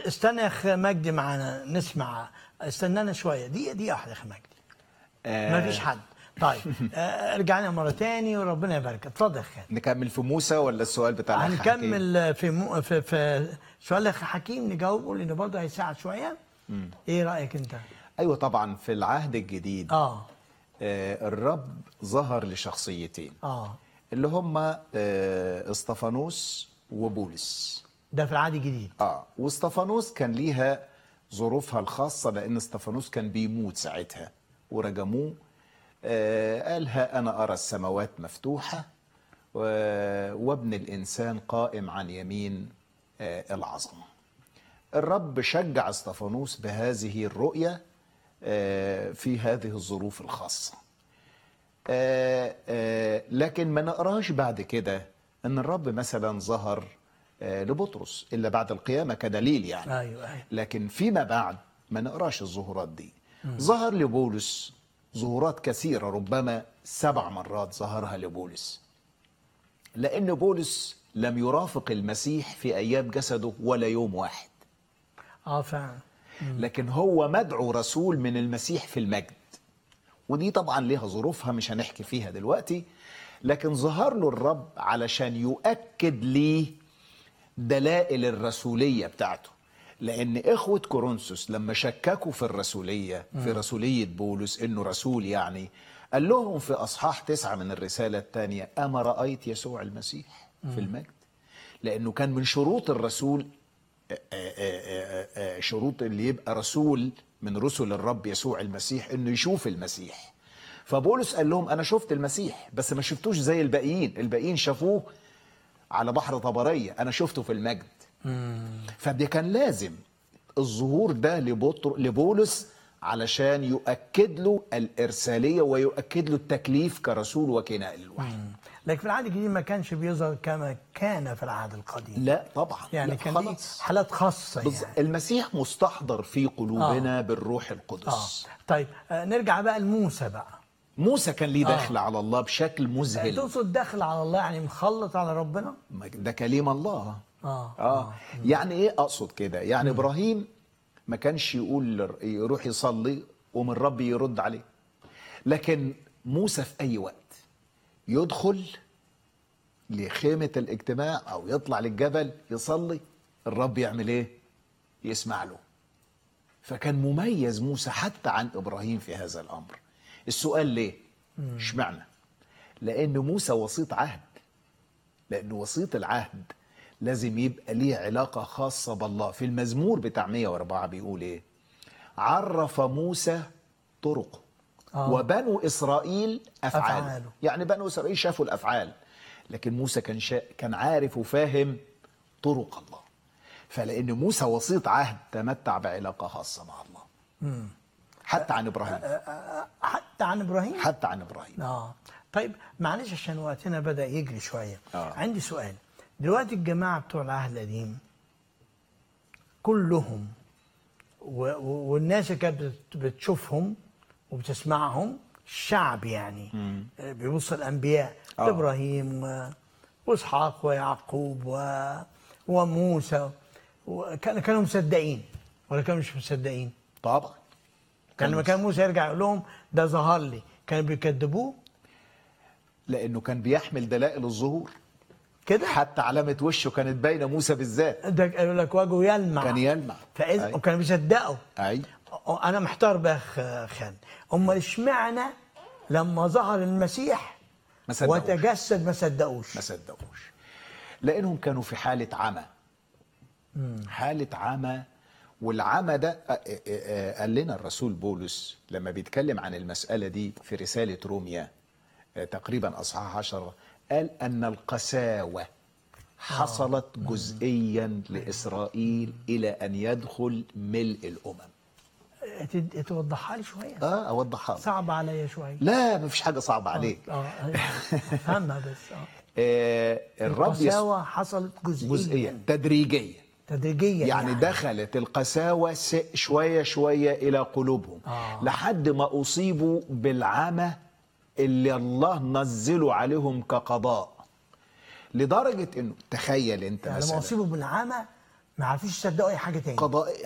استنى يا اخ مجدي معانا نسمع استنانا شويه دقيقه دقيقه واحده يا اخ مجدي ما فيش حد طيب آه، رجعنا مره تاني وربنا يبارك اتفضل يا اخ خالد. نكمل في موسى ولا السؤال بتاع الأخ حكيم؟ هنكمل في مو في في سؤال الاخ حكيم نجاوبه لانه برضه هيساعد شويه ايه رايك انت؟ ايوه طبعا في العهد الجديد اه آه الرب ظهر لشخصيتين اه اللي هم آه اسطفانوس وبولس ده في العهد الجديد اه واستفانوس كان ليها ظروفها الخاصة لأن استفانوس كان بيموت ساعتها ورجموه آه قالها أنا أرى السماوات مفتوحة و- وابن الإنسان قائم عن يمين آه العظمة الرب شجع استفانوس بهذه الرؤية آه في هذه الظروف الخاصة آه، آه، لكن ما نقراش بعد كده ان الرب مثلا ظهر آه، لبطرس الا بعد القيامه كدليل يعني ايوه ايوه لكن فيما بعد ما نقراش الظهورات دي ظهر لبولس ظهورات كثيره ربما سبع مرات ظهرها لبولس لان بولس لم يرافق المسيح في ايام جسده ولا يوم واحد اه فعلا لكن هو مدعو رسول من المسيح في المجد ودي طبعا ليها ظروفها مش هنحكي فيها دلوقتي لكن ظهر له الرب علشان يؤكد ليه دلائل الرسولية بتاعته لأن إخوة كورنثوس لما شككوا في الرسولية في رسولية بولس إنه رسول يعني قال لهم في أصحاح تسعة من الرسالة الثانية أما رأيت يسوع المسيح في المجد لأنه كان من شروط الرسول آه، آه، آه، آه، شروط اللي يبقى رسول من رسل الرب يسوع المسيح انه يشوف المسيح فبولس قال لهم انا شفت المسيح بس ما شفتوش زي الباقيين الباقيين شافوه على بحر طبرية انا شفته في المجد فده كان لازم الظهور ده لبطر لبولس علشان يؤكد له الإرسالية ويؤكد له التكليف كرسول وكنائل الوحي لكن في العهد الجديد ما كانش بيظهر كما كان في العهد القديم لا طبعا يعني لا كان دي خلاص. حالات خاصه بص يعني المسيح مستحضر في قلوبنا بالروح اه القدس طيب آه نرجع بقى لموسى بقى موسى كان ليه آه. دخل على الله بشكل مذهل تقصد داخل على الله يعني مخلط على ربنا ده كلام الله اه اه يعني ايه اقصد كده يعني ابراهيم ما كانش يقول لر- يروح يصلي ومن ربي يرد عليه لكن موسى في اي وقت يدخل لخيمة الاجتماع او يطلع للجبل يصلي الرب يعمل ايه يسمع له فكان مميز موسى حتى عن ابراهيم في هذا الامر السؤال ليه اشمعنى لان موسى وسيط عهد لأن وسيط العهد لازم يبقى ليه علاقة خاصة بالله في المزمور بتاع 104 بيقول إيه عرف موسى طرقه آه. وبنو إسرائيل أفعاله. أفعاله. يعني بنو إسرائيل شافوا الأفعال لكن موسى كان شا... كان عارف وفاهم طرق الله فلأن موسى وسيط عهد تمتع بعلاقة خاصة مع الله حتى عن إبراهيم حتى عن ابراهيم حتى عن إبراهيم اه طيب معلش عشان وقتنا بدا يجري شويه آه. عندي سؤال دلوقتي الجماعه بتوع العهد القديم كلهم و... و... والناس اللي كانت بت- بتشوفهم وبتسمعهم الشعب يعني آه، بيبص الانبياء آه. ابراهيم و... واسحاق ويعقوب و... وموسى وكان كانوا مصدقين ولا كانوا مش مصدقين؟ طبعا كان لما كان موسى يرجع يقول لهم ده ظهر لي كانوا بيكذبوه لأنه كان بيحمل دلائل الظهور كده حتى علامة وشه كانت باينة موسى بالذات ده يقول لك وجهه يلمع كان يلمع فاذا أي. وكانوا بيصدقوا أي انا محتار بقى يا أخ خالد امال اشمعنى لما ظهر المسيح ما صدقوش. وتجسد ما صدقوش ما صدقوش لأنهم كانوا في حالة عمى حالة عمى والعمى ده آه، آه، آه، قال لنا الرسول بولس لما بيتكلم عن المسألة دي في رسالة روميا آه، تقريبا أصحاح عشرة قال أن القساوة حصلت جزئيا لإسرائيل إلى أن يدخل ملء الأمم تد- توضحها لي شويه اه أوضحها لك. صعب عليا شويه لا مفيش حاجة صعبة عليك اه أيوة. فهمها بس اه آه الرب يس... القساوه حصلت جزئيا جزئيا تدريجيا تدريجيا يعني دخلت القساوة س- شوية شوية إلى قلوبهم آه. لحد ما أصيبوا بالعمى اللي الله نزله عليهم كقضاء لدرجة إنه تخيل أنت يعني لما مثلا اصيبوا بالعمى ما عرفوش يصدقوا اي حاجه تاني قضاء